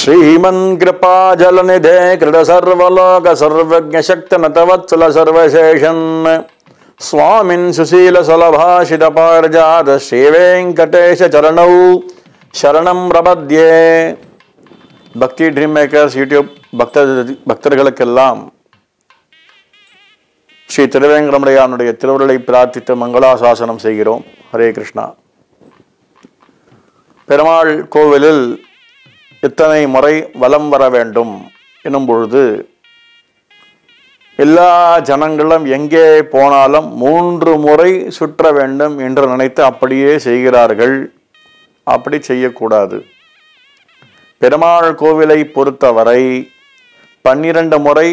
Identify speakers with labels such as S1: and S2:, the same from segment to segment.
S1: श्रीमन् कृपाजलनिधे कृतसर्वलोक सर्वज्ञशक्तनतवत्सल सर्वशेषन् स्वामिन् सुशीलसुलभाषितपारिजात श्रीवेङ्कटेशचरणौ शरणं प्रपद्ये பக்தி ட்ரீம் மேக்கர்ஸ் யூடியூப் பக்தர் பக்தர்களுக்கெல்லாம் ஸ்ரீ திருவேங்கடமுடையானுடைய திருவுருளை பிரார்த்தித்து மங்களாசாசனம் செய்கிறோம் ஹரே கிருஷ்ணா பெருமாள் கோவிலில் இத்தனை முறை வலம் வர வேண்டும் எனும் பொழுது எல்லா ஜனங்களும் எங்கே போனாலும் மூன்று முறை சுற்ற வேண்டும் என்று நினைத்து அப்படியே செய்கிறார்கள் அப்படி செய்யக்கூடாது பெருமாள் கோவிலை பொறுத்தவரை பன்னிரண்டு முறை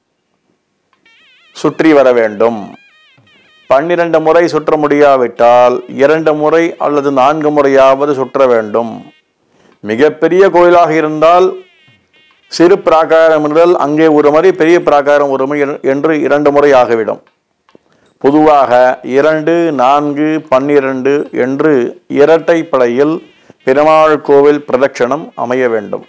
S1: சுற்றி வர வேண்டும் பன்னிரண்டு முறை சுற்ற முடியாவிட்டால் இரண்டு முறை அல்லது நான்கு முறையாவது சுற்ற வேண்டும் மிகப்பெரிய கோயிலாக இருந்தால் சிறு பிராகாரம் முதல் அங்கே ஒரு முறை பெரிய பிராகாரம் ஒரு முறை என்று இரண்டு முறை ஆகிவிடும் பொதுவாக இரண்டு நான்கு பன்னிரண்டு என்று இரட்டை படையில் பெருமாள் கோவில் பிரதட்சணம் அமைய வேண்டும்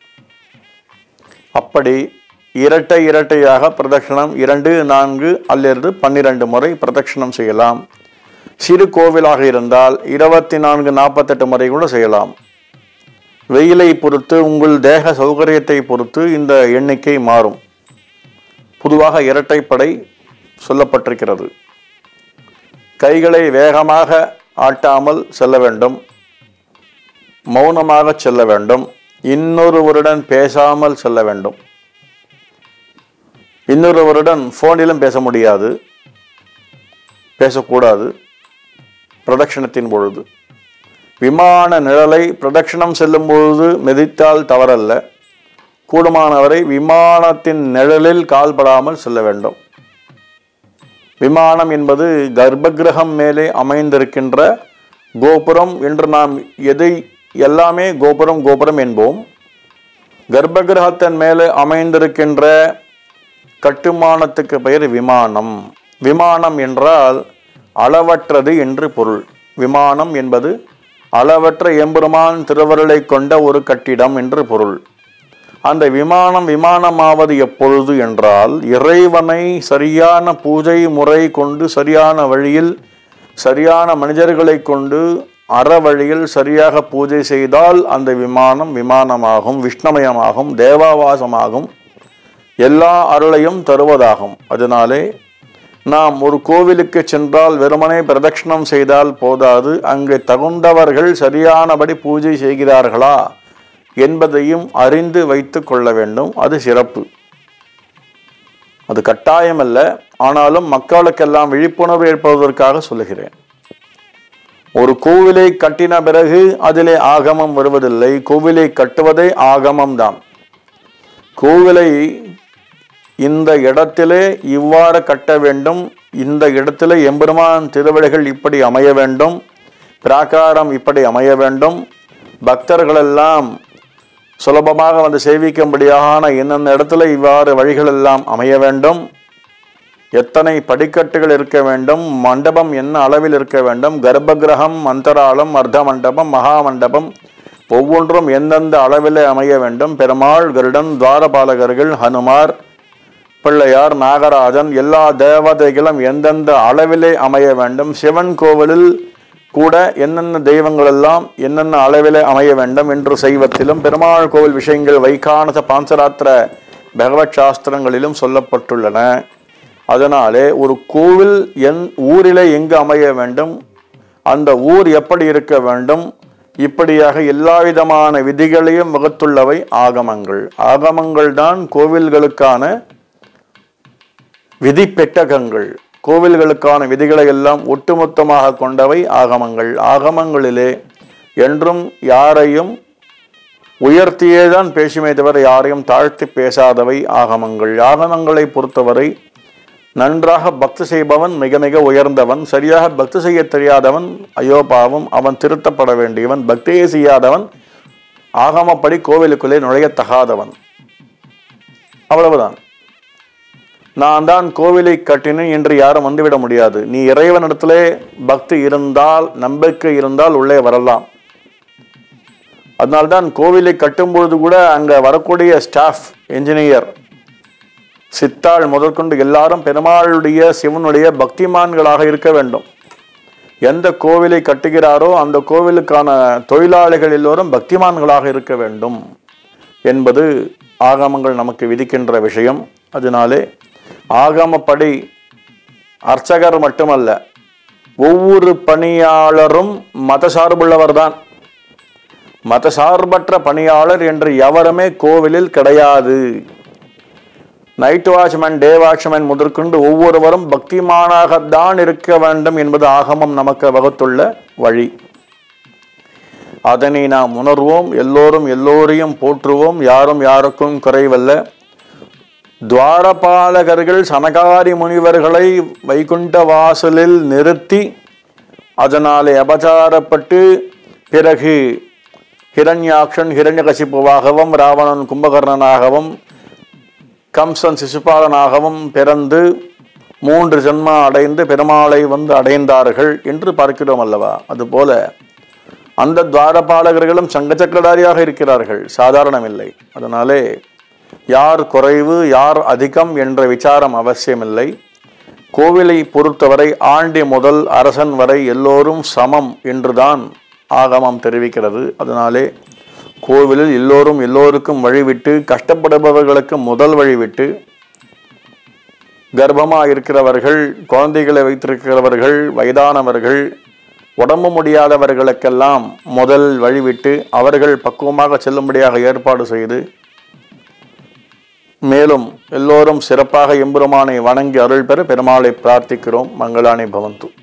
S1: அப்படி இரட்டை இரட்டையாக பிரதட்சணம் இரண்டு நான்கு அல்லது பன்னிரண்டு முறை பிரதட்சணம் செய்யலாம் சிறு கோவிலாக இருந்தால் இருபத்தி நான்கு நாற்பத்தெட்டு முறை கூட செய்யலாம் வெயிலை பொறுத்து உங்கள் தேக சௌகரியத்தை பொறுத்து இந்த எண்ணிக்கை மாறும் பொதுவாக இரட்டைப்படை சொல்லப்பட்டிருக்கிறது கைகளை வேகமாக ஆட்டாமல் செல்ல வேண்டும் மௌனமாக செல்ல வேண்டும் இன்னொருவருடன் பேசாமல் செல்ல வேண்டும் இன்னொருவருடன் ஃபோனிலும் பேச முடியாது பேசக்கூடாது பிரதட்சணத்தின் பொழுது விமான நிழலை பிரதட்சணம் செல்லும் பொழுது மிதித்தால் தவறல்ல கூடுமானவரை விமானத்தின் நிழலில் கால்படாமல் செல்ல வேண்டும் விமானம் என்பது கர்ப்பகிரகம் மேலே அமைந்திருக்கின்ற கோபுரம் என்று நாம் எதை எல்லாமே கோபுரம் கோபுரம் என்போம் கர்ப்பகிரகத்தின் மேலே அமைந்திருக்கின்ற கட்டுமானத்துக்கு பெயர் விமானம் விமானம் என்றால் அளவற்றது என்று பொருள் விமானம் என்பது அளவற்ற எம்பெருமான் திருவருளை கொண்ட ஒரு கட்டிடம் என்று பொருள் அந்த விமானம் விமானமாவது எப்பொழுது என்றால் இறைவனை சரியான பூஜை முறை கொண்டு சரியான வழியில் சரியான மனிதர்களை கொண்டு அற வழியில் சரியாக பூஜை செய்தால் அந்த விமானம் விமானமாகும் விஷ்ணமயமாகும் தேவாவாசமாகும் எல்லா அருளையும் தருவதாகும் அதனாலே நாம் ஒரு கோவிலுக்கு சென்றால் வெறுமனே பிரதட்சணம் செய்தால் போதாது அங்கே தகுந்தவர்கள் சரியானபடி பூஜை செய்கிறார்களா என்பதையும் அறிந்து வைத்து கொள்ள வேண்டும் அது சிறப்பு அது கட்டாயமல்ல ஆனாலும் மக்களுக்கெல்லாம் விழிப்புணர்வு ஏற்படுவதற்காக சொல்லுகிறேன் ஒரு கோவிலை கட்டின பிறகு அதிலே ஆகமம் வருவதில்லை கோவிலை கட்டுவதே ஆகமம் தான் கோவிலை இந்த இடத்திலே இவ்வாறு கட்ட வேண்டும் இந்த இடத்திலே எம்பெருமான் திருவிழைகள் இப்படி அமைய வேண்டும் பிராகாரம் இப்படி அமைய வேண்டும் பக்தர்களெல்லாம் சுலபமாக வந்து சேவிக்கும்படியான எந்தெந்த இடத்துல இவ்வாறு வழிகள் எல்லாம் அமைய வேண்டும் எத்தனை படிக்கட்டுகள் இருக்க வேண்டும் மண்டபம் என்ன அளவில் இருக்க வேண்டும் கர்ப்பகிரகம் அந்தராளம் அர்த்த மண்டபம் மகா மண்டபம் ஒவ்வொன்றும் எந்தெந்த அளவில் அமைய வேண்டும் பெருமாள் கருடன் துவாரபாலகர்கள் ஹனுமார் பிள்ளையார் நாகராஜன் எல்லா தேவதைகளும் எந்தெந்த அளவிலே அமைய வேண்டும் சிவன் கோவிலில் கூட என்னென்ன தெய்வங்கள் எல்லாம் என்னென்ன அளவிலே அமைய வேண்டும் என்று சைவத்திலும் பெருமாள் கோவில் விஷயங்கள் வைகானச பாஞ்சராத்திர பகவத் சாஸ்திரங்களிலும் சொல்லப்பட்டுள்ளன அதனாலே ஒரு கோவில் என் ஊரிலே எங்கு அமைய வேண்டும் அந்த ஊர் எப்படி இருக்க வேண்டும் இப்படியாக எல்லா விதமான விதிகளையும் வகுத்துள்ளவை ஆகமங்கள் ஆகமங்கள் தான் கோவில்களுக்கான விதி பெட்டகங்கள் கோவில்களுக்கான விதிகளை எல்லாம் ஒட்டுமொத்தமாக கொண்டவை ஆகமங்கள் ஆகமங்களிலே என்றும் யாரையும் உயர்த்தியே தான் பேசுமே தவிர யாரையும் தாழ்த்தி பேசாதவை ஆகமங்கள் ஆகமங்களை பொறுத்தவரை நன்றாக பக்தி செய்பவன் மிக மிக உயர்ந்தவன் சரியாக பக்தி செய்ய தெரியாதவன் ஐயோ பாவம் அவன் திருத்தப்பட வேண்டியவன் பக்தியை செய்யாதவன் ஆகமப்படி கோவிலுக்குள்ளே நுழையத்தகாதவன் அவ்வளவுதான் நான் தான் கோவிலை கட்டினேன் என்று யாரும் வந்துவிட முடியாது நீ இறைவனிடத்திலே பக்தி இருந்தால் நம்பிக்கை இருந்தால் உள்ளே வரலாம் அதனால்தான் கோவிலை கட்டும்பொழுது கூட அங்கே வரக்கூடிய ஸ்டாஃப் என்ஜினியர் சித்தாள் முதற்கொண்டு எல்லாரும் பெருமாளுடைய சிவனுடைய பக்திமான்களாக இருக்க வேண்டும் எந்த கோவிலை கட்டுகிறாரோ அந்த கோவிலுக்கான தொழிலாளிகள் எல்லோரும் பக்திமான்களாக இருக்க வேண்டும் என்பது ஆகமங்கள் நமக்கு விதிக்கின்ற விஷயம் அதனாலே ஆகமப்படி அர்ச்சகர் மட்டுமல்ல ஒவ்வொரு பணியாளரும் மதசார்புள்ளவர் தான் மதசார்பற்ற பணியாளர் என்று எவருமே கோவிலில் கிடையாது நைட் வாட்ச்மேன் டே வாட்ச்மேன் முதற்கொண்டு ஒவ்வொருவரும் பக்திமானாகத்தான் இருக்க வேண்டும் என்பது ஆகமம் நமக்கு வகுத்துள்ள வழி அதனை நாம் உணர்வோம் எல்லோரும் எல்லோரையும் போற்றுவோம் யாரும் யாருக்கும் குறைவல்ல துவாரபாலகர்கள் சனகாரி முனிவர்களை வைகுண்ட வாசலில் நிறுத்தி அதனாலே அபச்சாரப்பட்டு பிறகு ஹிரண்யாக்ஷன் ஹிரண்யகசிப்புவாகவும் ராவணன் கும்பகர்ணனாகவும் கம்சன் சிசுபாலனாகவும் பிறந்து மூன்று ஜென்மா அடைந்து பெருமாளை வந்து அடைந்தார்கள் என்று பார்க்கிறோம் அல்லவா அதுபோல அந்த துவாரபாலகர்களும் சங்கச்சக்கரதாரியாக இருக்கிறார்கள் சாதாரணமில்லை அதனாலே யார் குறைவு யார் அதிகம் என்ற விசாரம் அவசியமில்லை கோவிலை பொறுத்தவரை ஆண்டி முதல் அரசன் வரை எல்லோரும் சமம் என்றுதான் ஆகமம் தெரிவிக்கிறது அதனாலே கோவிலில் எல்லோரும் எல்லோருக்கும் வழிவிட்டு கஷ்டப்படுபவர்களுக்கு முதல் வழிவிட்டு கர்ப்பமாக இருக்கிறவர்கள் குழந்தைகளை வைத்திருக்கிறவர்கள் வயதானவர்கள் உடம்பு முடியாதவர்களுக்கெல்லாம் முதல் வழிவிட்டு அவர்கள் பக்குவமாக செல்லும்படியாக ஏற்பாடு செய்து மேலும் எல்லோரும் சிறப்பாக எம்பெருமானை வணங்கி அருள் பெற பெருமாளை பிரார்த்திக்கிறோம் மங்களானி பவந்து